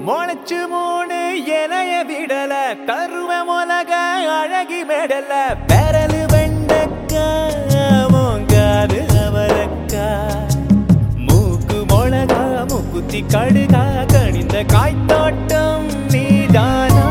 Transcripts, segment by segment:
முளைச்சு மூணு இலைய விடல கருவ மொலக அழகி மெடல பெரலு வெண்டக்கா மோங்காது அவரக்கா மூக்கு மொளகா மூக்குத்தி கடுகா கணிந்த காய்த்தோட்டம் நீதானா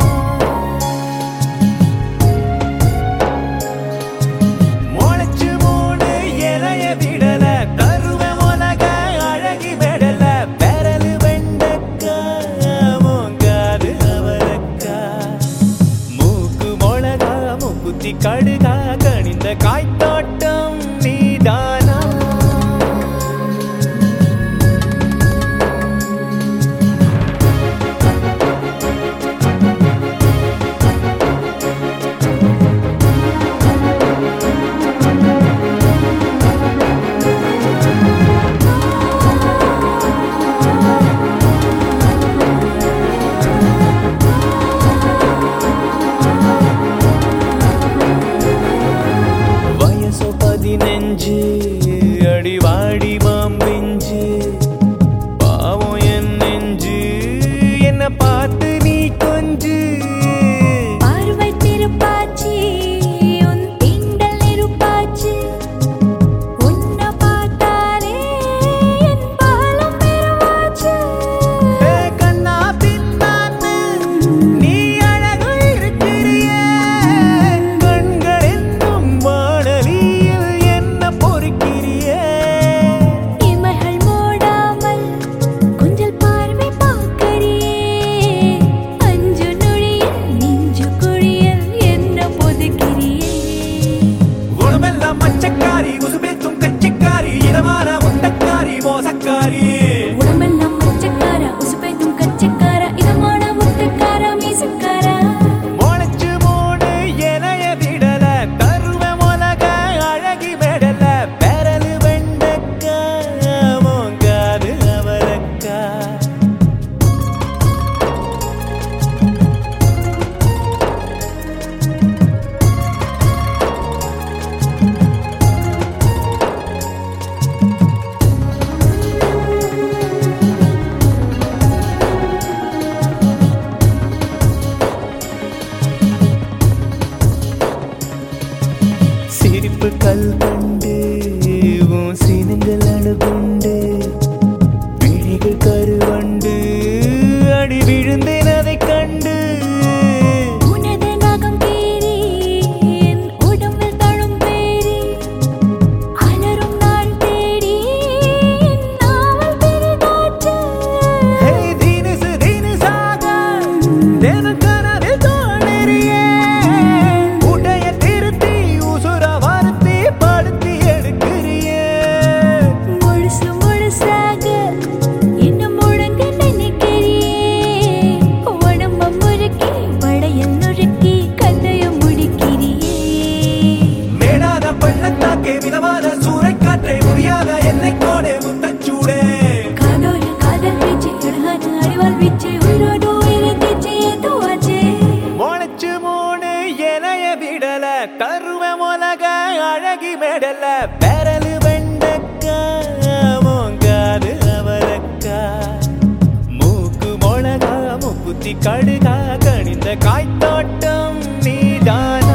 முளைச்சு மூணு இலைய விடல கருவ மொலக அழகி மெடல பெரலு வெண்டக்கா மோங்காது அவரக்கா மூக்கு மொளகா மூக்குத்தி கடுகா கணிந்த காய்த்தோட்டம் நீதானா வயசு பதினஞ்சு அடிவாடி மாம்பிஞ்சு பாவம் என் நெஞ்சு என்ன பார்த்து நீ கொஞ்சு பார்வை திருப்பாச்சி உன் தீண்டல் நெருப்பாச்சி உன்னை பார்த்தாலே என் பாலம் பெருமாச்சு ஏ கண்ணா பின்னான்னு நீ அழகு இருக்கிறியே கண்கள் என்னும் வானலியில் என்ன பொறுக்கிறியே இமைகள் மூடாமல் கொஞ்சல் பார்வை பார்க்கறியே அஞ்சு நொழியில் நெஞ்சு குழியில் என்ன பொதுக்கிறியே குணமெல்லாம் மச்சக்காரி உசுபேத்தும் கச்சிக்காரி இதமான முட்டக்காரி மோசக்காரி உடம்பெல்லாம் மச்சக்கார உசுப்பேத்தும் கச்சக்கார இதமான முத்தக்கார மீசக்கார முளைச்சு மூணு இலைய விடல கருவ மொலக அழகி மெடல பெரலு வெண்டக்கா மோங்காது அவரக்கா சிரிப்பு கல் கண்டு உன் சினங்கள் அணுகுண்டு விழிகள் கருவண்டு அடி விழுந்தேன் அதைக் கண்டு உனது நகம் கீறி என் உடம்பில் தழும் பேரி அலரும் நாள் தேடி என் நாவல் பெரிதாச்சு ஹே தினுசு தினுசாக தினம் கனவில் தோன்றியே உடைய திருத்தி உசுர வருத்தி படுத்தி எடுக்கிறியே முழுசு முழுசாக என்ன முழங்க நினைக்கிறியே உடம்ப முறுக்கி வளையல் நுறுக்கி கதைய முடிக்கிறியே மேடாத பள்ளத்தாக்கே மிதமான சூறைக்காற்றை முடியாத என்னை கோடே முத்தச்சூடே காதோடு காதல் வீச்சு அழகான அறிவால் வீச்சு உயிரோடு உயிரை தீச்சு ஏதுவாச்சே முளைச்சு மூணு இலைய விடல கருவ மொலக அழகி மெடல பெரலு வெண்டக்கா மோங்காது அவரக்கா மூக்கு மொளகா மூக்குத்தி கடுகா கணிந்த காய்த்தோட்டம் நீதானா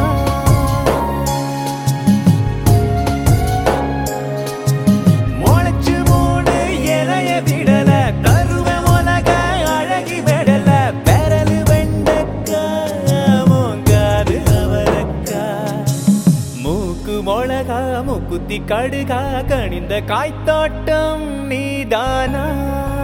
முளைச்சு மூணு இலைய விடல கருவ மொலக அழகி மெடல பெரலு வெண்டக்கா மோங்காது அவரக்கா மூக்கு மொளகா மூக்குத்தி கடுகா கணிந்த காய்த்தோட்டம் நீதானா